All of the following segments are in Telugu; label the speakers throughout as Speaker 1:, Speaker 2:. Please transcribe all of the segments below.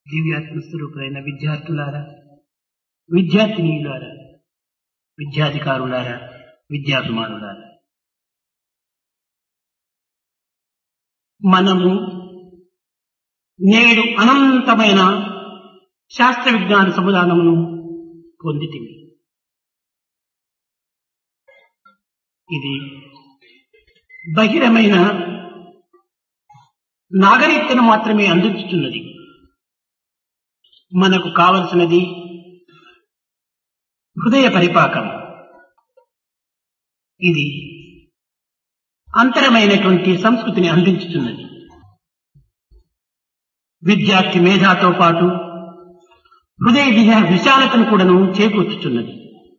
Speaker 1: దివ్యాత్మ స్వరూపులైన విద్యార్థులారా విద్యార్థినీయులారా విద్యాధికారులారా విద్యాభిమానులారా మనము నేడు అనంతమైన శాస్త్ర విజ్ఞాన సముదానమును పొందితిమి ఇది బహిరమైన నాగరికతను మాత్రమే అందించుతున్నది మనకు కావలసినది హృదయ పరిపాకం ఇది అంతరమైనటువంటి సంస్కృతిని అందించుతున్నది విద్యార్థి మేధాతో పాటు హృదయ విశా- విశాలతను కూడాను చేకూర్చుతున్నది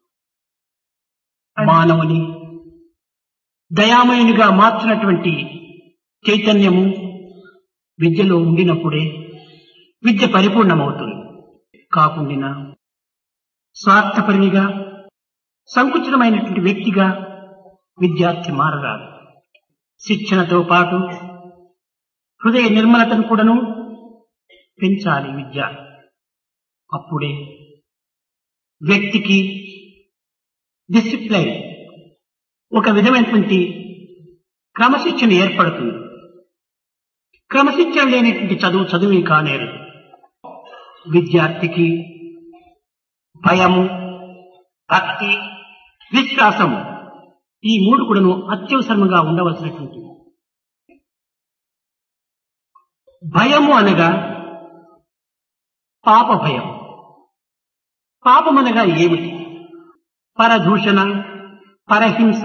Speaker 1: మానవుని దయామయునిగా మార్చినటువంటి చైతన్యము విద్యలో ఉండినప్పుడే విద్య పరిపూర్ణమవుతుంది కాకుండా స్వార్థపరినిగా సంకుచితమైనటువంటి వ్యక్తిగా విద్యార్థి మారరాదు శిక్షణతో పాటు హృదయ నిర్మలతను కూడాను పెంచాలి విద్య అప్పుడే వ్యక్తికి డిసిప్లైన్ ఒక విధమైనటువంటి క్రమశిక్షణ ఏర్పడుతుంది క్రమశిక్షణ లేనటువంటి చదువు చదువే కానేరు విద్యార్థికి భయము భక్తి విశ్వాసము ఈ మూడు కూడాను అత్యవసరముగా ఉండవలసినటువంటి భయము అనగా పాప భయం పాపమనగా ఏమిటి పరదూషణ పరహింస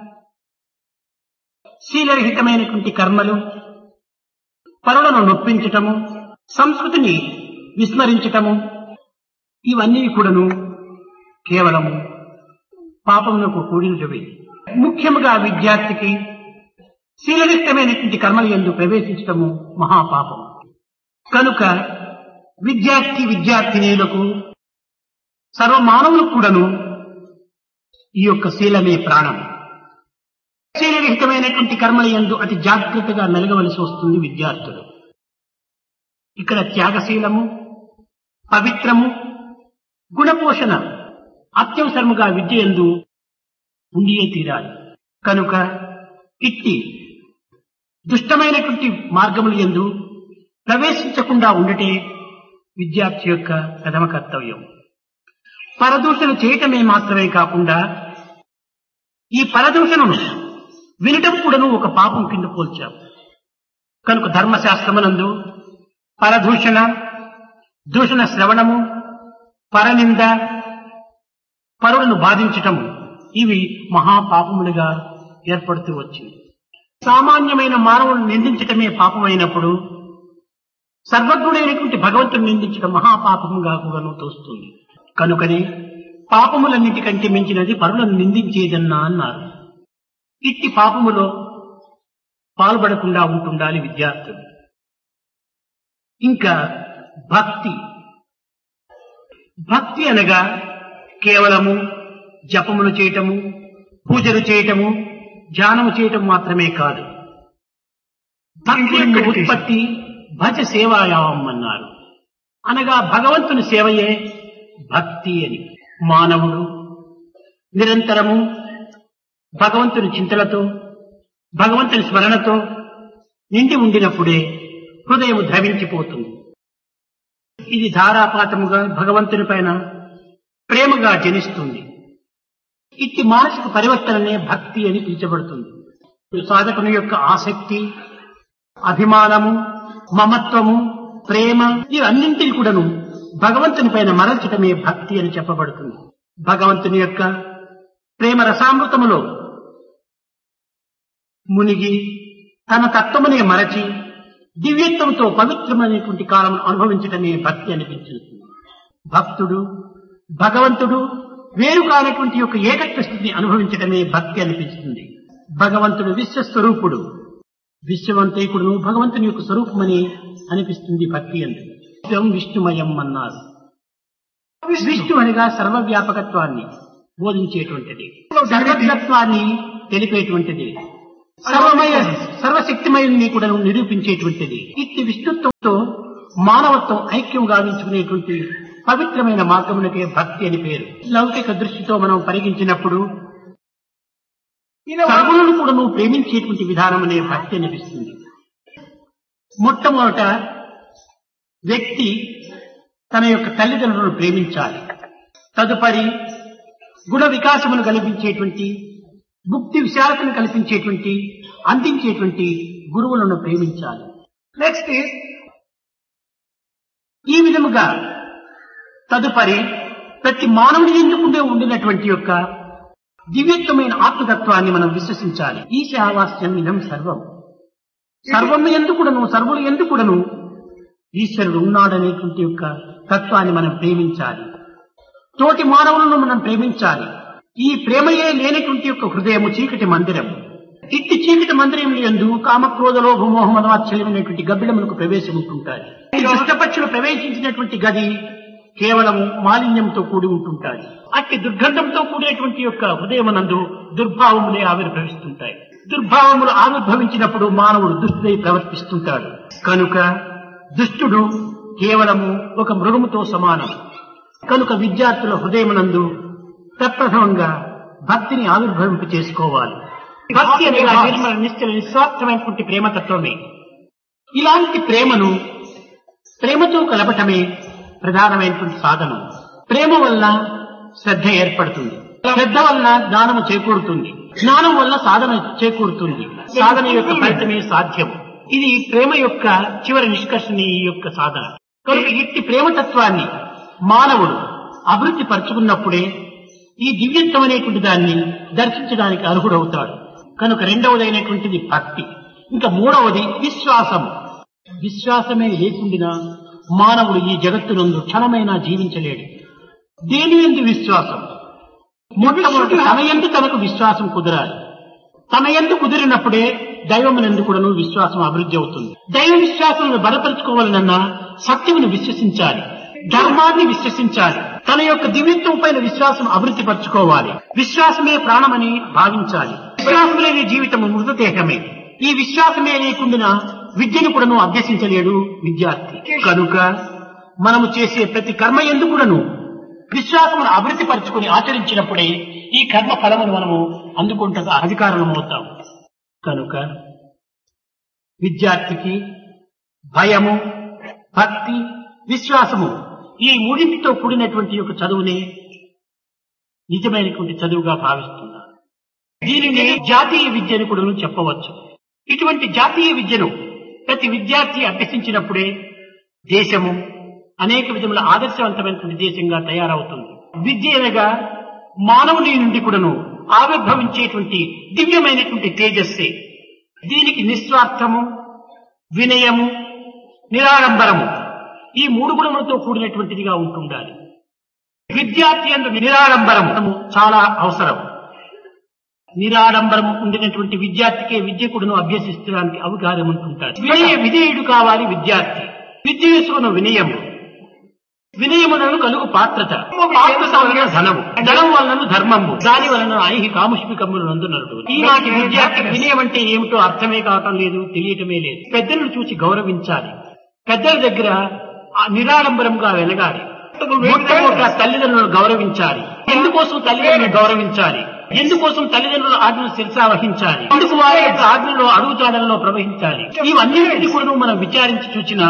Speaker 1: శీలరహితమైనటువంటి కర్మలు పరులను నొప్పించటము సంస్కృతిని విస్మరించటము ఇవన్నీ కూడాను కేవలము పాపమునకు కూడినవి ముఖ్యముగా విద్యార్థికి శీలనిష్టమైనటువంటి కర్మలు ఎందు ప్రవేశించటము మహాపాపం కనుక విద్యార్థి విద్యార్థినీయులకు సర్వమానవులకు కూడాను ఈ యొక్క శీలమే ప్రాణం శీలరహితమైనటువంటి కర్మల యందు అతి జాగ్రత్తగా మెలగవలసి వస్తుంది విద్యార్థులు ఇక్కడ త్యాగశీలము పవిత్రము గుణపోషణ అత్యవసరముగా విద్య ఎందు ఉండియే తీరాలి కనుక ఇట్టి దుష్టమైనటువంటి మార్గముల ఎందు ప్రవేశించకుండా ఉండటే విద్యార్థి యొక్క ప్రథమ కర్తవ్యం పరదూషణ చేయటమే మాత్రమే కాకుండా ఈ పరదూషణను వినటం కూడాను ఒక పాపం కింద పోల్చాం కనుక ధర్మశాస్త్రమునందు పరదూషణ దూషణ శ్రవణము పరనింద పరులను బాధించటము ఇవి మహాపాపములుగా ఏర్పడుతూ వచ్చింది సామాన్యమైన మానవులను నిందించటమే పాపమైనప్పుడు సర్వజ్ఞుడైనటువంటి భగవంతుని నిందించడం మహాపాపముగా కూడాను తోస్తుంది కనుకనే పాపములన్నిటికంటే మించినది పరులను నిందించేదన్నా అన్నారు ఇట్టి పాపములో పాల్పడకుండా ఉంటుండాలి విద్యార్థులు ఇంకా భక్తి భక్తి అనగా కేవలము జపములు చేయటము పూజలు చేయటము ధ్యానము చేయటం మాత్రమే కాదు భక్తి యొక్క ఉత్పత్తి భజ సేవాయామం అన్నారు అనగా భగవంతుని సేవయే భక్తి అని మానవుడు నిరంతరము భగవంతుని చింతలతో భగవంతుని స్మరణతో నిండి ఉండినప్పుడే హృదయం ద్రవించిపోతుంది ఇది ధారాపాతముగా భగవంతుని పైన ప్రేమగా జనిస్తుంది ఇట్టి మానసిక పరివర్తననే భక్తి అని పిలిచబడుతుంది సాధకుని యొక్క ఆసక్తి అభిమానము మమత్వము ప్రేమ ఇవన్నింటినీ కూడాను భగవంతుని పైన మరల్చటమే భక్తి అని చెప్పబడుతుంది భగవంతుని యొక్క ప్రేమ రసామృతములో మునిగి తన తత్వమునే మరచి దివ్యత్వంతో పవిత్రమైనటువంటి కాలం అనుభవించటమే భక్తి అనిపించింది భక్తుడు భగవంతుడు వేరు కానటువంటి యొక్క ఏకత్వ స్థితిని అనుభవించటమే భక్తి అనిపిస్తుంది భగవంతుడు విశ్వస్వరూపుడు విశ్వవంతైకుడును భగవంతుని యొక్క స్వరూపమని అనిపిస్తుంది భక్తి అని విశ్వం విష్ణుమయం అన్నారు విష్ణు అనగా సర్వవ్యాపకత్వాన్ని బోధించేటువంటిది సర్వత్వాన్ని తెలిపేటువంటిది సర్వమయ సర్వశక్తిమయుని కూడా నిరూపించేటువంటిది ఇట్టి విష్ణుత్వంతో మానవత్వం ఐక్యం గావించుకునేటువంటి పవిత్రమైన మార్గమునకే భక్తి అని పేరు లౌకిక దృష్టితో మనం పరిగించినప్పుడు
Speaker 2: In a
Speaker 1: సర్వులను కూడా నువ్వు ప్రేమించేటువంటి విధానం అనే భక్తి అనిపిస్తుంది మొట్టమొదట వ్యక్తి తన యొక్క తల్లిదండ్రులను ప్రేమించాలి తదుపరి గుణ వికాసమును కల్పించేటువంటి ముక్తి విశాలతను కల్పించేటువంటి అందించేటువంటి గురువులను ప్రేమించాలి
Speaker 2: next is
Speaker 1: ఈ విధముగా తదుపరి ప్రతి మానవుని ఎందుకుండే ఉండినటువంటి యొక్క దివ్యత్వమైన ఆత్మతత్వాన్ని మనం విశ్వసించాలి ఈశావాస్యం ఇదం సర్వం సర్వం ఎందుకుడను సర్వులు ఎందుకుడను ఈశ్వరుడు ఉన్నాడనేటువంటి యొక్క తత్వాన్ని మనం ప్రేమించాలి తోటి మానవులను మనం ప్రేమించాలి ఈ ప్రేమయే లేనటువంటి యొక్క హృదయము చీకటి మందిరం ఇట్టి చీకటి మందిరం ఎందు కామక్రోధ లోభమోహ మదవాత్సల్యమైనటువంటి గబ్బిడములకు ప్రవేశం ఉంటుంటాయి ఈ దుష్టపక్షులు ప్రవేశించినటువంటి గది కేవలము మాలిన్యంతో కూడి ఉంటుంటాయి అట్టి దుర్గంధంతో కూడినటువంటి యొక్క హృదయమునందు దుర్భావములే ఆవిర్భవిస్తుంటాయి దుర్భావములు ఆవిర్భవించినప్పుడు మానవుడు దుష్టుడై ప్రవర్తిస్తుంటాడు కనుక దుష్టుడు కేవలము ఒక మృగముతో సమానం కనుక విద్యార్థుల హృదయమునందు ప్రప్రథమంగా భక్తిని ఆవిర్భవింప చేసుకోవాలి భక్తి అనగా నిర్మల నిశ్చల నిస్వార్థమైనటువంటి ప్రేమతత్వమే ఇలాంటి ప్రేమను ప్రేమతో కలపటమే ప్రధానమైనటువంటి సాధనం ప్రేమ వల్ల శ్రద్ధ ఏర్పడుతుంది శ్రద్ధ వల్ల జ్ఞానము చేకూరుతుంది జ్ఞానం వల్ల సాధన చేకూరుతుంది సాధన యొక్క ఫలితమే సాధ్యం ఇది ప్రేమ యొక్క చివరి నిష్కర్షణ ఈ యొక్క సాధన కనుక ఇట్టి ప్రేమతత్వాన్ని మానవుడు అభివృద్ధి పరుచుకున్నప్పుడే ఈ దివ్యత్వం అనేటువంటి దాన్ని దర్శించడానికి అర్హుడవుతాడు కనుక రెండవదైనటువంటిది భక్తి ఇంకా మూడవది విశ్వాసం విశ్వాసమే లేకుండా మానవుడు ఈ జగత్తునందు క్షణమైనా జీవించలేడు దేని ఎందు విశ్వాసం మొట్టమొదటి తన ఎందు తనకు విశ్వాసం కుదరాలి తన ఎందు కుదిరినప్పుడే దైవమునందు కూడాను విశ్వాసం అభివృద్ధి అవుతుంది దైవ విశ్వాసమును బలపరుచుకోవాలనన్నా సత్యమును విశ్వసించాలి ధర్మాన్ని విశ్వసించాలి తన యొక్క దివ్యత్వం పైన విశ్వాసం అభివృద్ధి పరచుకోవాలి విశ్వాసమే ప్రాణమని భావించాలి విశ్వాసం లేని జీవితం మృతదేహమే ఈ విశ్వాసమే లేకుండా విద్యను కూడాను అభ్యసించలేడు విద్యార్థి కనుక మనము చేసే ప్రతి కర్మ ఎందుకుడను విశ్వాసమును అభివృద్ధి పరుచుకుని ఆచరించినప్పుడే ఈ కర్మ ఫలమును మనము అందుకుంటగా అధికారం అవుతాం కనుక విద్యార్థికి భయము భక్తి విశ్వాసము ఈ మూడింటితో కూడినటువంటి యొక్క చదువునే నిజమైనటువంటి చదువుగా భావిస్తున్నారు దీనిని జాతీయ విద్యను కూడా చెప్పవచ్చు ఇటువంటి జాతీయ విద్యను ప్రతి విద్యార్థి అభ్యసించినప్పుడే దేశము అనేక విధముల ఆదర్శవంతమైనటువంటి దేశంగా తయారవుతుంది విద్య అనగా మానవుని నుండి కూడాను ఆవిర్భవించేటువంటి దివ్యమైనటువంటి తేజస్సే దీనికి నిస్వార్థము వినయము నిరాడంబరము ఈ మూడు గుణములతో కూడినటువంటిదిగా ఉంటుండాలి విద్యార్థి అందు నిరాడంబరము చాలా అవసరం నిరాడంబరము ఉండినటువంటి విద్యార్థికే విద్య కూడాను అభ్యసిస్తడానికి అవకాశం ఉంటుంటాడు వినయ విధేయుడు కావాలి విద్యార్థి విద్య వేసుకున్న వినయము వినయములను కలుగు పాత్రత పాత్రత వలన ధనము ధనం వలన ధర్మము దాని వలన ఐహి కాముష్మికములు నందునరుడు ఈనాటి విద్యార్థికి వినయం అంటే ఏమిటో అర్థమే కావటం లేదు తెలియటమే లేదు పెద్దలను చూసి గౌరవించాలి పెద్దల దగ్గర ఆ నిరాడంబరంగా వెలగాలి మొట్టమొదట తల్లిదండ్రులను గౌరవించాలి ఎందుకోసం తల్లిదండ్రులను గౌరవించాలి ఎందుకోసం తల్లిదండ్రుల ఆజ్ఞను శిరసా వహించాలి ఎందుకు వారి యొక్క ఆజ్ఞలో అడుగుజాడల్లో ప్రవహించాలి ఇవన్నింటినీ కూడా మనం విచారించి చూచినా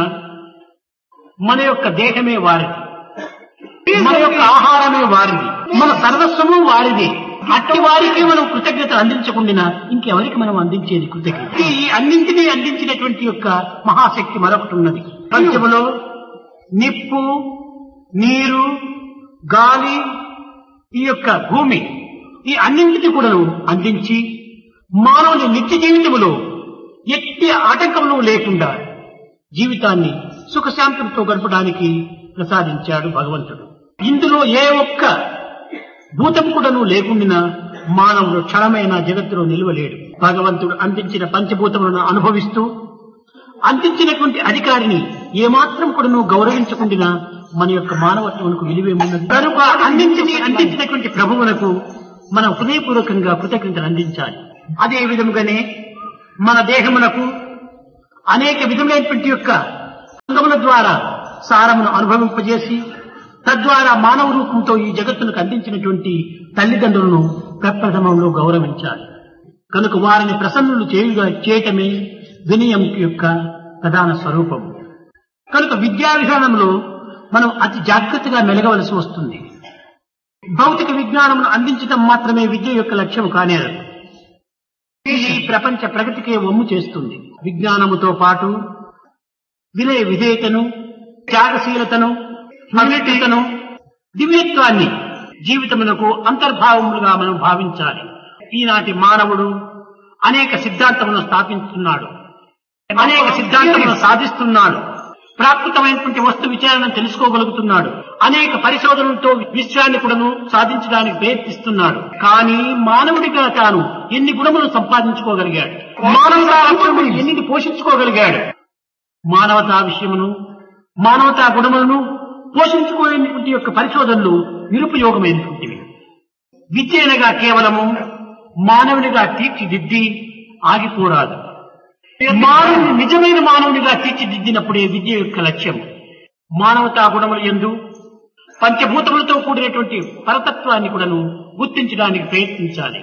Speaker 1: మన యొక్క దేహమే వారిది మన యొక్క ఆహారమే వారిది మన సర్వస్వము వారిది అట్టి వారికి మనం కృతజ్ఞత అందించకుండా ఇంకెవరికి మనం అందించేది కృతజ్ఞత ఈ అన్నింటినీ అందించినటువంటి యొక్క మహాశక్తి మరొకటి ఉన్నది పంచములో నిప్పు నీరు గాలి ఈ యొక్క భూమి ఈ అన్నింటినీ కూడాను అందించి మానవుని నిత్య జీవితములో ఎట్టి ఆటంకములు లేకుండా జీవితాన్ని సుఖశాంతులతో గడపడానికి ప్రసాదించాడు భగవంతుడు ఇందులో ఏ ఒక్క భూతం కూడాను లేకుండా మానవుడు క్షణమైన జగత్తులో నిలవలేడు భగవంతుడు అందించిన పంచభూతములను అనుభవిస్తూ అందించినటువంటి అధికారిని ఏమాత్రం కూడాను గౌరవించకుండా మన యొక్క మానవత్వమునకు విలువేమున్నది కనుక అందించి అందించినటువంటి ప్రభువునకు మనం హృదయపూర్వకంగా కృతజ్ఞతలు అందించాలి అదే విధముగానే మన దేహమునకు అనేక విధములైనటువంటి యొక్క అంగముల ద్వారా సారమును అనుభవింపజేసి తద్వారా మానవ రూపంతో ఈ జగత్తులకు అందించినటువంటి తల్లిదండ్రులను ప్రప్రథమంలో గౌరవించాలి కనుక వారిని ప్రసన్నులు చేయుగా చేయటమే వినయం యొక్క ప్రధాన స్వరూపం కనుక విద్యా విధానంలో మనం అతి జాగ్రత్తగా మెలగవలసి వస్తుంది భౌతిక విజ్ఞానమును అందించడం మాత్రమే విద్య యొక్క లక్ష్యం కానేరదు ఇది ప్రపంచ ప్రగతికే వమ్ము చేస్తుంది విజ్ఞానముతో పాటు వినయ విధేయతను త్యాగశీలతను పవిత్రతను దివ్యత్వాన్ని జీవితమునకు అంతర్భావములుగా మనం భావించాలి ఈనాటి మానవుడు అనేక సిద్ధాంతములను స్థాపిస్తున్నాడు అనేక సిద్ధాంతములను సాధిస్తున్నాడు ప్రాకృతమైనటువంటి వస్తు విచారణను తెలుసుకోగలుగుతున్నాడు అనేక పరిశోధనలతో విశ్వాన్ని కూడాను సాధించడానికి ప్రయత్నిస్తున్నాడు కానీ మానవుడిగా తాను ఎన్ని గుణములు సంపాదించుకోగలిగాడు మానవతా లక్షణములు ఎన్నిటి పోషించుకోగలిగాడు మానవతా విషయమును మానవతా గుణములను పోషించుకోలేనటువంటి యొక్క పరిశోధనలు నిరుపయోగమైనటువంటివి విద్య అనగా కేవలము మానవునిగా తీర్చిదిద్ది ఆగిపోరాదు మానవుని నిజమైన మానవునిగా తీర్చిదిద్దినప్పుడే విద్య యొక్క లక్ష్యం మానవతా గుణములు ఎందు పంచభూతములతో కూడినటువంటి పరతత్వాన్ని కూడాను గుర్తించడానికి ప్రయత్నించాలి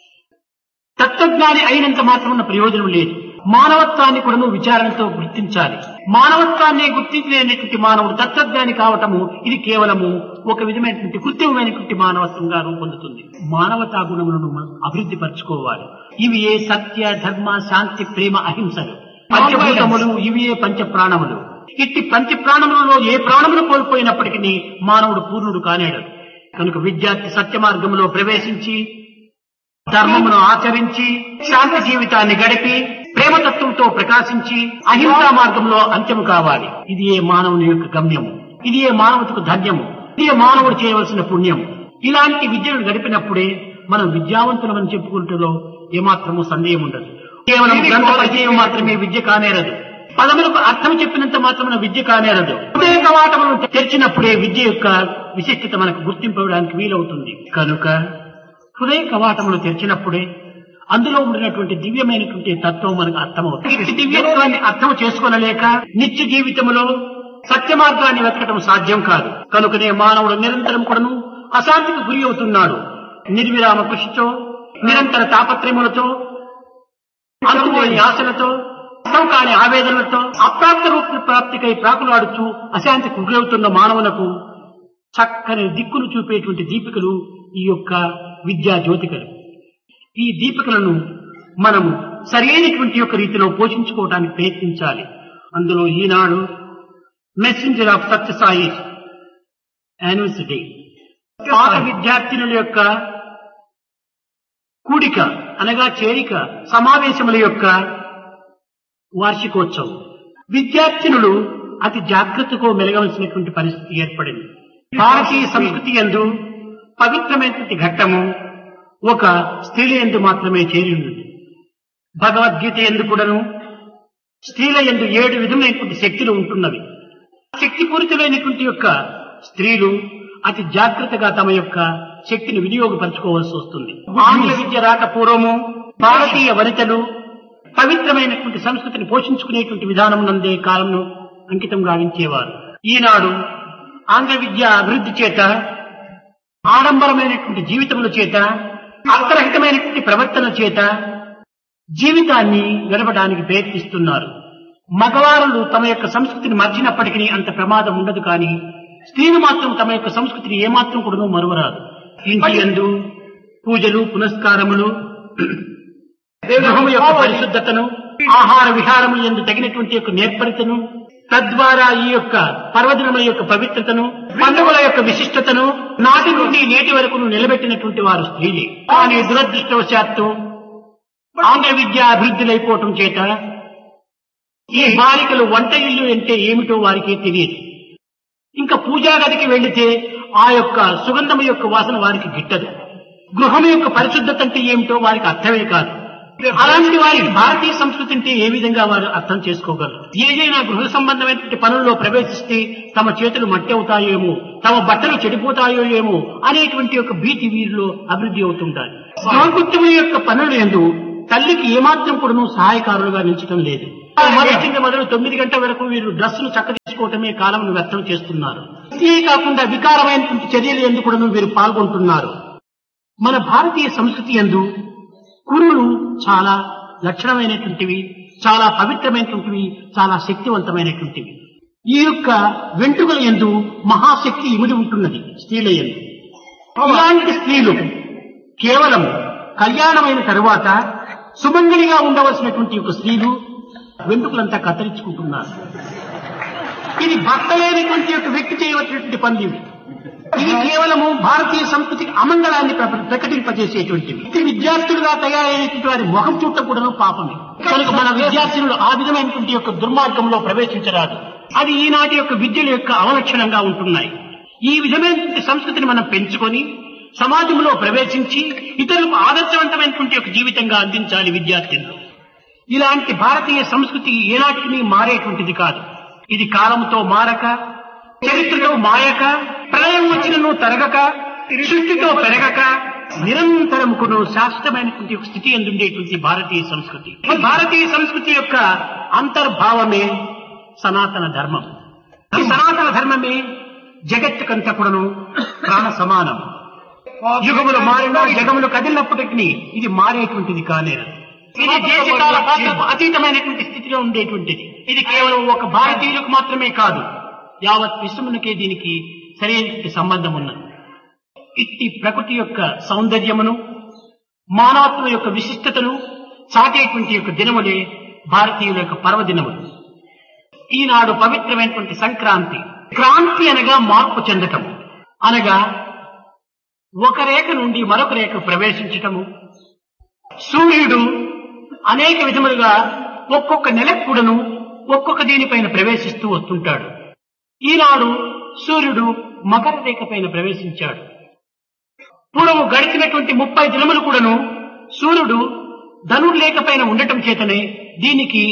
Speaker 1: తత్వజ్ఞాని అయినంత మాత్రమున్న ప్రయోజనం లేదు మానవత్వాన్ని కూడాను విచారణతో గుర్తించాలి మానవత్వాన్ని గుర్తించలేనటువంటి మానవుడు తత్వజ్ఞాని కావటము ఇది కేవలము ఒక విధమైనటువంటి కృత్రిమమైనటువంటి మానవత్వంగా రూపొందుతుంది మానవతా గుణములను మనం అభివృద్ధి పరచుకోవాలి ఇవి ఏ సత్య ధర్మ శాంతి ప్రేమ అహింసలు పంచభూతములు ఇవి ఏ పంచ ప్రాణములు ఇట్టి పంచ ప్రాణములలో ఏ ప్రాణములు కోల్పోయినప్పటికీ మానవుడు పూర్ణుడు కానేడు కనుక విద్యార్థి సత్య మార్గంలో ప్రవేశించి ధర్మమును ఆచరించి శాంతి జీవితాన్ని గడిపి ప్రేమతత్వంతో ప్రకాశించి అహింసా మార్గంలో అంత్యము కావాలి ఇది ఏ మానవుని యొక్క గమ్యము ఇది ఏ మానవతకు ధన్యము ఇది ఏ మానవుడు చేయవలసిన పుణ్యము ఇలాంటి విద్యను గడిపినప్పుడే మనం విద్యావంతులమని చెప్పుకుంటలో ఏమాత్రము సందేహం ఉండదు కేవలం గ్రంథ పరిచయం మాత్రమే విద్య కానేరదు పదములకు అర్థం చెప్పినంత మాత్రమే విద్య కానేరదు హృదయ కవాటములను తెరిచినప్పుడే విద్య యొక్క విశిష్టత మనకు గుర్తింపడానికి వీలవుతుంది కనుక హృదయ కవాటములు తెరిచినప్పుడే అందులో ఉండినటువంటి దివ్యమైనటువంటి తత్వం మనకు అర్థమవుతుంది ఇట్టి దివ్యత్వాన్ని అర్థం చేసుకోనలేక నిత్య జీవితంలో సత్య మార్గాన్ని వెతకటం సాధ్యం కాదు కనుకనే మానవుడు నిరంతరం కూడాను అశాంతికి గురి అవుతున్నాడు నిర్విరామ కృషితో నిరంతర తాపత్రయములతో అందులోని ఆశలతో అర్థం కాని ఆవేదనలతో అప్రాప్త రూప ప్రాప్తికై ప్రాకులాడుతూ అశాంతికి గురవుతున్న మానవులకు చక్కని దిక్కులు చూపేటువంటి దీపికలు ఈ యొక్క విద్యా జ్యోతికలు ఈ దీపికలను మనము సరైనటువంటి యొక్క రీతిలో పోషించుకోవడానికి ప్రయత్నించాలి అందులో ఈనాడు messenger of Sathya Sai university పాత విద్యార్థినుల యొక్క కూడిక అనగా చేరిక సమావేశముల యొక్క వార్షికోత్సవం విద్యార్థినులు అతి జాగ్రత్తగా మెలగవలసినటువంటి పరిస్థితి ఏర్పడింది భారతీయ సంస్కృతి ఎందు పవిత్రమైనటువంటి ఘట్టము ఒక స్త్రీల ఎందు మాత్రమే చేరి ఉన్నది భగవద్గీత ఎందు కూడాను స్త్రీల ఎందు ఏడు విధమైనటువంటి శక్తులు ఉంటున్నవి శక్తిపూరితులైనటువంటి యొక్క స్త్రీలు అతి జాగ్రత్తగా తమ యొక్క శక్తిని వినియోగపరచుకోవాల్సి వస్తుంది ఆంగ్ల విద్య రాక పూర్వము భారతీయ వనితలు పవిత్రమైనటువంటి సంస్కృతిని పోషించుకునేటువంటి విధానం నందే కాలంను అంకితం గావించేవారు ఈనాడు ఆంగ్ల విద్య అభివృద్ధి చేత ఆడంబరమైనటువంటి జీవితముల చేత అర్థరహితమైనటువంటి ప్రవర్తన చేత జీవితాన్ని గడపడానికి ప్రయత్నిస్తున్నారు మగవారులు తమ యొక్క సంస్కృతిని మర్చినప్పటికీ అంత ప్రమాదం ఉండదు కానీ స్త్రీలు మాత్రం తమ యొక్క సంస్కృతిని ఏమాత్రం కూడా మరువరాదు ఇంటి ఎందు పూజలు పునస్కారములు గృహము యొక్క పరిశుద్ధతను ఆహార విహారము ఎందు తగినటువంటి యొక్క నేర్పరితను తద్వారా ఈ యొక్క పర్వదినముల యొక్క పవిత్రతను పండుగల యొక్క విశిష్టతను నాటి నుండి నేటి వరకు నిలబెట్టినటువంటి వారు స్త్రీలే కానీ దురదృష్టవశాత్తు ఆంగ్ల విద్య అభివృద్ధిలైపోవటం చేత ఈ బాలికలు వంట ఇల్లు అంటే ఏమిటో వారికి తెలియదు ఇంకా పూజా గదికి వెళితే ఆ యొక్క సుగంధము యొక్క వాసన వారికి గిట్టదు గృహం యొక్క పరిశుద్ధత అంటే ఏమిటో వారికి అర్థమే కాదు అలాంటి వారికి భారతీయ సంస్కృతి అంటే ఏ విధంగా వారు అర్థం చేసుకోగలరు ఏదైనా గృహ సంబంధమైనటువంటి పనుల్లో ప్రవేశిస్తే తమ చేతులు మట్టి అవుతాయేమో తమ బట్టలు చెడిపోతాయో ఏమో అనేటువంటి యొక్క భీతి వీరిలో అభివృద్ధి అవుతుంటారు గృహకృత్యముల యొక్క పనులు ఎందు తల్లికి ఏమాత్రం కూడాను సహాయకారులుగా నిలిచడం లేదు మొదటి మొదలు తొమ్మిది గంటల వరకు వీరు డ్రెస్సును చక్కదీసుకోవటమే కాలంను వ్యర్థం చేస్తున్నారు ఇదే కాకుండా వికారమైనటువంటి చర్యలు ఎందుకు కూడా వీరు పాల్గొంటున్నారు మన భారతీయ సంస్కృతి ఎందు కురులు చాలా లక్షణమైనటువంటివి చాలా పవిత్రమైనటువంటివి చాలా శక్తివంతమైనటువంటివి ఈ యొక్క వెంట్రుకల ఎందు మహాశక్తి ఇమిడి ఉంటున్నది స్త్రీల ఎందు ఇలాంటి స్త్రీలు కేవలం కళ్యాణమైన తరువాత సుమంగళిగా ఉండవలసినటువంటి ఒక స్త్రీలు వెంట్రుకలంతా కత్తిరించుకుంటున్నారు ఇది భర్త లేనటువంటి ఒక వ్యక్తి చేయవలసినటువంటి పనులు ఇవి. ఇది కేవలము భారతీయ సంస్కృతికి అమంగళాన్ని ప్ర- ప్రకటింపజేసేటువంటివి ఇది విద్యార్థులుగా తయారైనటువంటి వారి ముఖం చూడటం కూడాను పాపమే కనుక మన విద్యార్థులు ఆ విధమైనటువంటి యొక్క దుర్మార్గంలో ప్రవేశించరాదు అది ఈనాటి యొక్క విద్యల యొక్క అవలక్షణంగా ఉంటున్నాయి ఈ విధమైనటువంటి సంస్కృతిని మనం పెంచుకొని సమాజంలో ప్రవేశించి ఇతరులకు ఆదర్శవంతమైనటువంటి ఒక జీవితంగా అందించాలి విద్యార్థులు ఇలాంటి భారతీయ సంస్కృతి ఏనాటికి మారేటువంటిది కాదు ఇది కాలంతో మారక చరిత్రతో మాయక ప్రళయం వచ్చినను తరగక సృష్టితో పెరగక నిరంతరముకును శాశ్వతమైనటువంటి ఒక స్థితి ఎందుండేటువంటి భారతీయ సంస్కృతి ఈ భారతీయ సంస్కృతి యొక్క అంతర్భావమే సనాతన ధర్మం ఈ సనాతన ధర్మమే జగత్తుకంతా కూడాను ప్రాణ సమానం యుగములు మారినా జగములు కదిలినప్పటికీ ఇది మారేటువంటిది కాలేదు ఇది దేశకాల పాత్రకు అతీతమైనటువంటి స్థితిలో ఉండేటువంటిది ఇది కేవలం ఒక భారతీయులకు మాత్రమే కాదు యావత్ విశ్వమునకే దీనికి సరైన సంబంధం ఉన్నది ఇట్టి ప్రకృతి యొక్క సౌందర్యమును మానవత్వం యొక్క విశిష్టతను చాటేటువంటి యొక్క దినములే భారతీయుల యొక్క పర్వదినములు ఈనాడు పవిత్రమైనటువంటి సంక్రాంతి క్రాంతి అనగా మార్పు చెందటం అనగా ఒక రేఖ నుండి మరొక రేఖ ప్రవేశించటము సూర్యుడు అనేక విధములుగా ఒక్కొక్క నెలక్కుడను ఒక్కొక్క దీనిపైన ప్రవేశిస్తూ వస్తుంటాడు ఈనాడు సూర్యుడు మకర రేఖ పైన ప్రవేశించాడు పూర్వము గడిచినటువంటి ముప్పై దినములు కూడాను సూర్యుడు ధనుర్లేఖ పైన ఉండటం చేతనే దీనికి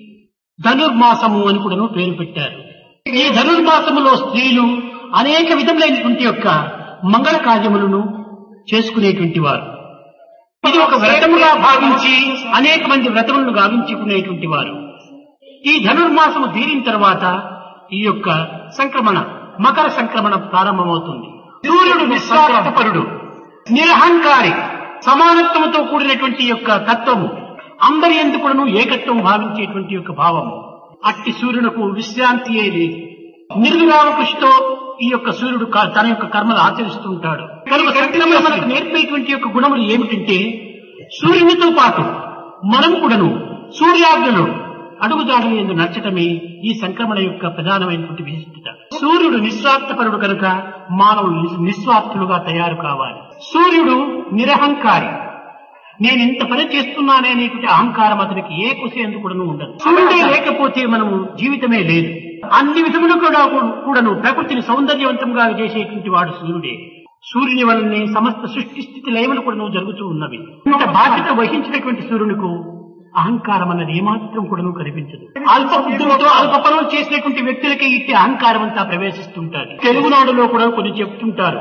Speaker 1: ధనుర్మాసము అని కూడాను పేరు పెట్టారు ఈ ధనుర్మాసములో స్త్రీలు అనేక విధములైనటువంటి యొక్క మంగళ కార్యములను చేసుకునేటువంటి వారు ఇది ఒక వ్రతముగా భావించి అనేక మంది వ్రతములను గావించుకునేటువంటి వారు ఈ ధనుర్మాసము తీరిన తర్వాత ఈ యొక్క సంక్రమణ మకర సంక్రమణ ప్రారంభమవుతుంది సూర్యుడు నిస్వార్థపరుడు నిరహంకారి సమానత్వముతో కూడినటువంటి యొక్క తత్వము అందరి ఎందుకును ఏకత్వం భావించేటువంటి యొక్క భావము అట్టి సూర్యునకు విశ్రాంతి ఏది నిర్విరామ కృషితో ఈ యొక్క సూర్యుడు క- తన యొక్క కర్మలు ఆచరిస్తూ ఉంటాడు కనుక సంక్రమణ మనకు నేర్పేటువంటి యొక్క గుణములు ఏమిటంటే సూర్యునితో పాటు మనం కూడాను సూర్యాగ్నులు అడుగుజాడలు ఎందు నచ్చటమే ఈ సంక్రమణ యొక్క ప్రధానమైనటువంటి విశిష్టత సూర్యుడు నిస్వార్థపరుడు కనుక మానవులు నిస్- నిస్వార్థులుగా తయారు కావాలి సూర్యుడు నిరహంకారి నేను ఇంత పని చేస్తున్నానే అనేటువంటి అహంకారం అతనికి ఏ కుసేందుకు కూడాను ఉండదు సూర్యుడే లేకపోతే మనము జీవితమే లేదు అన్ని విధములు కూడా కూడాను ప్రకృతిని సౌందర్యవంతంగా చేసేటువంటి వాడు సూర్యుడే సూర్యుని వలనే సమస్త సృష్టి స్థితి లయములు కూడా జరుగుతూ ఉన్నవి ఇంత బాధ్యత వహించినటువంటి సూర్యునికు అహంకారం అన్నది ఏమాత్రం కూడాను కనిపించదు అల్ప బుద్ధులతో అల్ప పనులు చేసినటువంటి వ్యక్తులకి ఇట్టి అహంకారం అంతా ప్రవేశిస్తుంటారు తెలుగునాడులో కూడా కొన్ని చెప్తుంటారు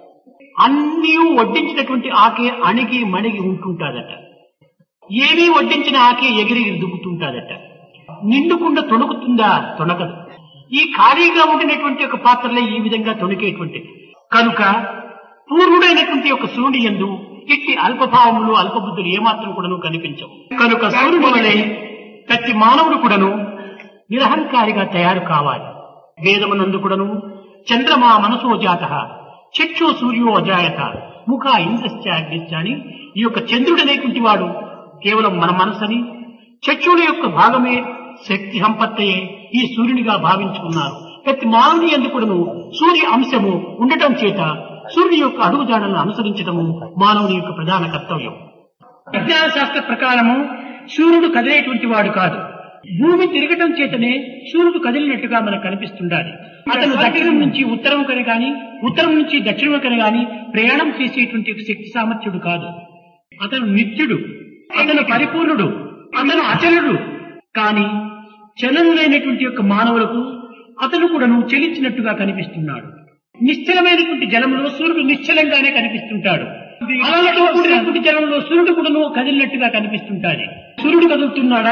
Speaker 1: అన్నీ వడ్డించినటువంటి ఆకే అణిగి మణిగి ఉంటుంటాదట ఏమీ వడ్డించిన ఆకే ఎగిరి దుబ్బుతుంటాదట నిండుకుండా తొణుకుతుందా తొణకదు ఈ ఖాళీగా ఉండినటువంటి ఒక పాత్రలే ఈ విధంగా తొణికేటువంటిది కనుక పూర్వుడైనటువంటి ఒక సూర్యుడి ఎందు ఇట్టి అల్పభావములు అల్పబుద్ధులు ఏమాత్రం కూడాను కనిపించవు కనుక సూర్యుడు వలె ప్రతి మానవుడు కూడాను నిరహంకారిగా తయారు కావాలి వేదమునందు కూడాను చంద్రమా మనసో జాత చక్షు సూర్యో అజాయత ముఖ ఇంద్రశ్చ అగ్నిశ్చ అని ఈ యొక్క చంద్రుడు అనేటువంటి వాడు కేవలం మన మనసని చక్షుల యొక్క భాగమే శక్తి సంపత్తయే ఈ సూర్యునిగా భావించుకున్నారు ప్రతి మానవుని ఎందుకును సూర్య అంశము ఉండటం చేత సూర్యుని యొక్క అడుగుజాడలను అనుసరించడము మానవుని యొక్క ప్రధాన కర్తవ్యం విజ్ఞాన శాస్త్ర ప్రకారము సూర్యుడు కదిలేటువంటి వాడు కాదు భూమి తిరగటం చేతనే సూర్యుడు కదిలినట్టుగా మనకు కనిపిస్తుండాలి అతను దక్షిణం నుంచి ఉత్తరం కని గాని ఉత్తరం నుంచి దక్షిణం కని గాని ప్రయాణం చేసేటువంటి ఒక శక్తి సామర్థ్యుడు కాదు అతను నిత్యుడు అతను పరిపూర్ణుడు అతను అచలుడు కానీ చలనం లేనటువంటి యొక్క మానవులకు అతను కూడాను చెలించినట్టుగా కనిపిస్తున్నాడు నిశ్చలమైనటువంటి జలంలో సూర్యుడు నిశ్చలంగానే కనిపిస్తుంటాడు అలలతో కూడినటువంటి జలంలో సూర్యుడు కూడాను కదిలినట్టుగా కనిపిస్తుంటాడు సూర్యుడు కదులుతున్నాడా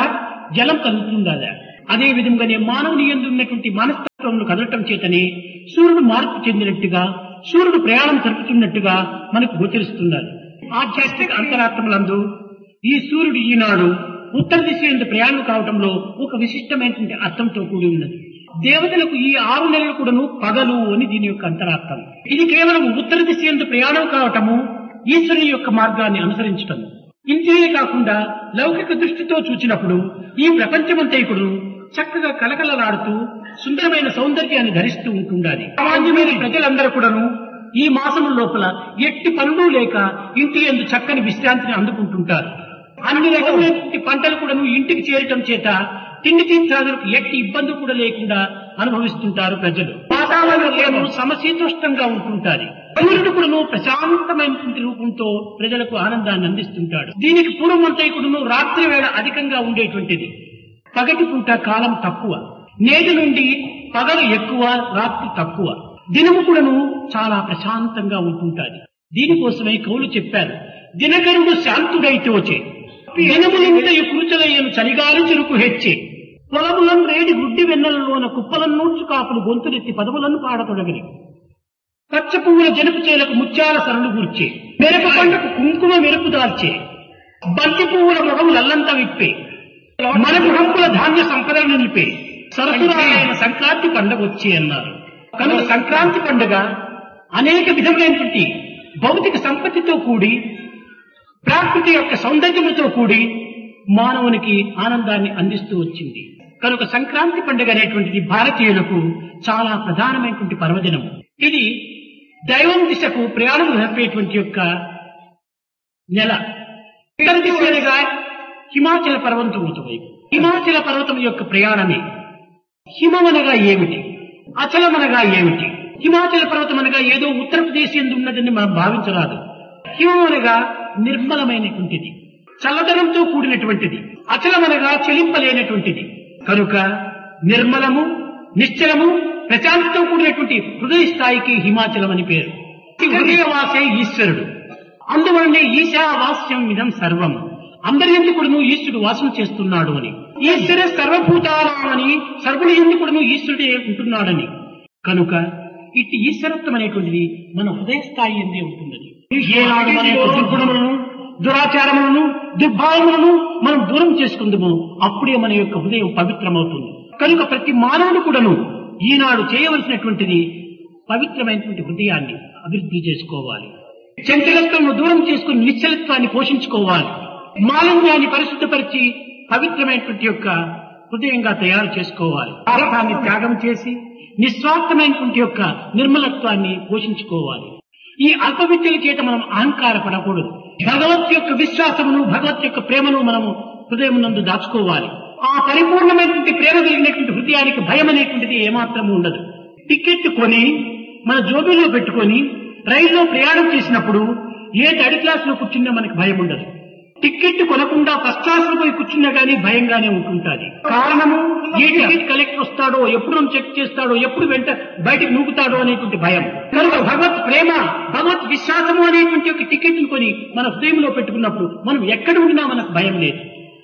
Speaker 1: జలం కలుగుతుందా అదే విధంగానే మానవుని ఎందు ఉన్నటువంటి మనస్తత్వములు కదలటం చేతనే సూర్యుడు మార్పు చెందినట్టుగా సూర్యుడు ప్రయాణం జరుపుతున్నట్టుగా మనకు గోచరిస్తున్నారు ఆధ్యాత్మిక అంతరాత్మలందు ఈ సూర్యుడు ఈనాడు ఉత్తర దిశ ఎందు ప్రయాణం కావటంలో ఒక విశిష్టమైనటువంటి అర్థంతో కూడి ఉన్నది దేవతలకు ఈ ఆరు నెలలు కూడాను పగలు అని దీని యొక్క అంతరార్థం ఇది కేవలం ఉత్తర దిశ ఎందు ప్రయాణం కావటము ఈశ్వరుని యొక్క మార్గాన్ని అనుసరించటం ఇంతే కాకుండా లౌకిక దృష్టితో చూచినప్పుడు ఈ ప్రపంచమంతైకుడు చక్కగా కలకలలాడుతూ సుందరమైన సౌందర్యాన్ని ధరిస్తూ ఉంటుండాలి సామాన్యమైన ప్రజలందరూ కూడాను ఈ మాసము లోపల ఎట్టి పనులు లేక ఇంటి ఎందు చక్కని విశ్రాంతిని అందుకుంటుంటారు అన్ని రకమైనటువంటి పంటలు కూడాను ఇంటికి చేరటం చేత తిండి తీర్థాదులకు ఎట్టి ఇబ్బంది కూడా లేకుండా అనుభవిస్తుంటారు ప్రజలు వాతావరణం సమశీతోష్టంగా ఉంటుంటారు సూర్యుడు కూడాను ప్రశాంతమైనటువంటి రూపంతో ప్రజలకు ఆనందాన్ని అందిస్తుంటాడు దీనికి పూర్వమంతైకుడును రాత్రి వేళ అధికంగా ఉండేటువంటిది పగటి పూట కాలం తక్కువ నేటి నుండి పగలు ఎక్కువ రాత్రి తక్కువ దినము కూడాను చాలా ప్రశాంతంగా ఉంటుంటాది దీనికోసమే కవులు చెప్పారు దినకరుడు శాంతుడైతోచే దినములింతయు కురుచలయ్యను చలిగాలి చిరుకు హెచ్చే పొలములను రేడి గుడ్డి వెన్నెలలోన కుప్పలను నూడ్చు కాపులు గొంతులెత్తి పదములను పాడతొడగని పచ్చ పువ్వుల జనపు చేలకు ముత్యాల సరళు గూర్చే మెరప పంటకు కుంకుమ మెరుపు దాల్చే బంతి పువ్వుల మొగములు అల్లంతా విప్పే మనకు హంపుల ధాన్య సంపదలు నిలిపే సరసురాలైన సంక్రాంతి పండుగ వచ్చి అన్నారు కనుక సంక్రాంతి పండుగ అనేక విధమైనటువంటి భౌతిక సంపత్తితో కూడి ప్రాకృతి యొక్క సౌందర్యముతో కూడి మానవునికి ఆనందాన్ని అందిస్తూ వచ్చింది కనుక సంక్రాంతి పండుగ అనేటువంటిది భారతీయులకు చాలా ప్రధానమైనటువంటి పర్వదినం ఇది దైవం దిశకు ప్రయాణం జరిపేటువంటి యొక్క నెల ఇతర దిశ అనగా హిమాచల పర్వతం వైపు హిమాచల పర్వతం యొక్క ప్రయాణమే హిమమనగా ఏమిటి అచలమనగా ఏమిటి హిమాచల పర్వతం అనగా ఏదో ఉత్తరప్రదేశ్ ఎందు ఉన్నదని మనం భావించరాదు హిమం అనగా నిర్మలమైనటువంటిది చల్లదనంతో కూడినటువంటిది అచలమనగా చెలింపలేనటువంటిది కనుక నిర్మలము నిశ్చలము ప్రశాంతితో కూడినటువంటి హృదయ స్థాయికి హిమాచలం అని పేరు ఈ హృదయవాసే ఈశ్వరుడు అందువలనే ఈశావాస్యం ఇదం సర్వం అందరి ఎందుకుడును ఈశ్వరుడు వాసన చేస్తున్నాడు అని ఈశ్వర సర్వభూతాలని సర్వుడు ఎందుకుడును ఈశ్వరుడే ఉంటున్నాడని కనుక ఇట్టి ఈశ్వరత్వం అనేటువంటిది మన హృదయ స్థాయి ఎందే ఉంటున్నది ఏనాడు మన యొక్క దుర్గుణములను దురాచారములను దుర్భావములను మనం దూరం చేసుకుందాము అప్పుడే మన యొక్క హృదయం పవిత్రమవుతుంది కనుక ప్రతి మానవుడు కూడాను ఈనాడు చేయవలసినటువంటిది పవిత్రమైనటువంటి హృదయాన్ని అభివృద్ధి చేసుకోవాలి చంచలత్వము దూరం చేసుకుని నిశ్చలత్వాన్ని పోషించుకోవాలి మాలిన్యాన్ని పరిశుద్ధపరిచి పవిత్రమైనటువంటి యొక్క హృదయంగా తయారు చేసుకోవాలి ఆహారాన్ని త్యాగం చేసి నిస్వార్థమైనటువంటి యొక్క నిర్మలత్వాన్ని పోషించుకోవాలి ఈ అల్ప విద్యల చేత మనం అహంకారపడకూడదు భగవత్ యొక్క విశ్వాసమును భగవత్ యొక్క ప్రేమను మనము హృదయం నందు దాచుకోవాలి ఆ పరిపూర్ణమైనటువంటి ప్రేమ కలిగినటువంటి హృదయానికి భయం అనేటువంటిది ఏమాత్రము ఉండదు టికెట్ కొని మన జోబీలో పెట్టుకొని రైల్లో ప్రయాణం చేసినప్పుడు ఏ థర్డ్ క్లాస్ లో కూర్చున్నా మనకి భయం ఉండదు టికెట్ కొనకుండా ఫస్ట్ క్లాస్ లో పోయి కూర్చున్నా గానీ భయంగానే ఉంటుంటాది కారణము ఏ టికెట్ కలెక్టర్ వస్తాడో ఎప్పుడు నన్ను చెక్ చేస్తాడో ఎప్పుడు వెంట బయటకు నూకుతాడో అనేటువంటి భయం కనుక భగవత్ ప్రేమ భగవత్ విశ్వాసము అనేటువంటి ఒక టికెట్ కొని మన హృదయంలో పెట్టుకున్నప్పుడు మనం ఎక్కడ ఉండినా మనకు భయం లేదు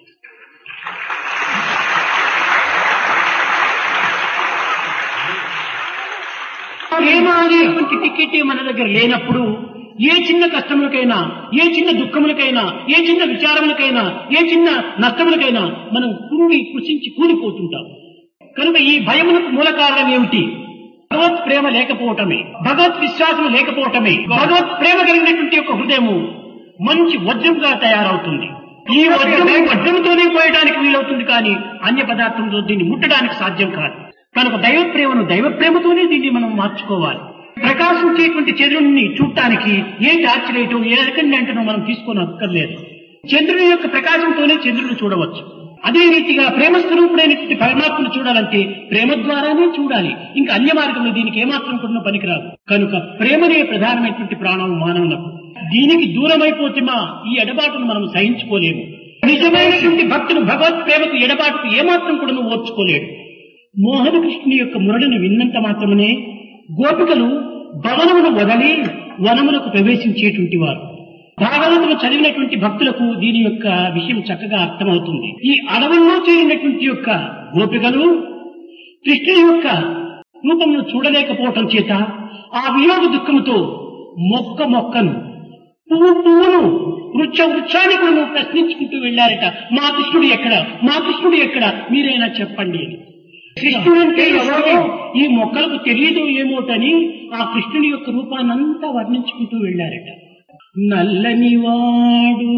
Speaker 1: ప్రేమ అనేటువంటి టికెట్ మన దగ్గర లేనప్పుడు ఏ చిన్న కష్టములకైనా ఏ చిన్న దుఃఖములకైనా ఏ చిన్న విచారములకైనా ఏ చిన్న నష్టములకైనా మనం కుంగి కృషించి కూలిపోతుంటాం కనుక ఈ భయములకు మూల కారణం ఏమిటి భగవత్ ప్రేమ లేకపోవటమే భగవత్ విశ్వాసం లేకపోవటమే భగవత్ ప్రేమ కలిగినటువంటి యొక్క హృదయము మంచి వజ్రంగా తయారవుతుంది ఈ వజ్రము వజ్రంతోనే పోయడానికి వీలవుతుంది కానీ అన్య పదార్థంతో దీన్ని ముట్టడానికి సాధ్యం కాదు కనుక దైవ ప్రేమను దైవ ప్రేమతోనే దీన్ని మనం మార్చుకోవాలి ప్రకాశించేటువంటి చంద్రుడిని చూడటానికి ఏ టార్చ్ లైట్ ఏ రకంగా మనం తీసుకొని అక్కర్లేదు చంద్రుని యొక్క ప్రకాశంతోనే చంద్రుడిని చూడవచ్చు అదే రీతిగా ప్రేమ స్వరూపుడైనటువంటి పరమాత్మను చూడాలంటే ప్రేమ ద్వారానే చూడాలి ఇంకా అన్య మార్గంలో దీనికి ఏమాత్రం కూడా పనికిరాదు కనుక ప్రేమనే ప్రధానమైనటువంటి ప్రాణం మానవులకు దీనికి దూరమైపోతే మా ఈ ఎడబాటును మనం సహించుకోలేము నిజమైనటువంటి భక్తుడు భగవత్ ప్రేమకు ఎడబాటుకు ఏమాత్రం కూడా నువ్వు ఓర్చుకోలేడు మోహన కృష్ణుని యొక్క మురళిని విన్నంత మాత్రమే గోపికలు భవనమును వదలి వనములకు ప్రవేశించేటువంటి వారు భాగవతులు చదివినటువంటి భక్తులకు దీని యొక్క విషయం చక్కగా అర్థమవుతుంది ఈ అడవుల్లో చేరినటువంటి యొక్క గోపికలు కృష్ణుని యొక్క రూపమును చూడలేకపోవటం చేత ఆ వియోగ దుఃఖముతో మొక్క మొక్కను పువ్వు పువ్వును వృక్ష వృక్షాన్ని కూడా నువ్వు ప్రశ్నించుకుంటూ వెళ్ళారట మా కృష్ణుడు ఎక్కడ మా కృష్ణుడు ఎక్కడ మీరైనా చెప్పండి అని కృష్ణుడంటే ఎవరో ఈ మొక్కలకు తెలియదు ఏమోటని ఆ కృష్ణుని యొక్క రూపాన్నంతా వర్ణించుకుంటూ వెళ్ళారట నల్లని వాడు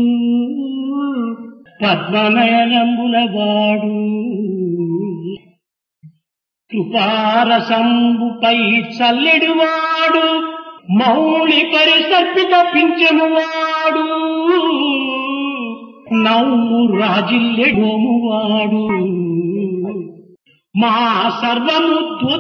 Speaker 1: పద్మనయనంబుల వాడు కృపారసంబుపై చల్లెడువాడు మౌళి పరిసర్పిత పింఛమువాడు నవ్వు రాజిల్లెడోమువాడు మా సర్వము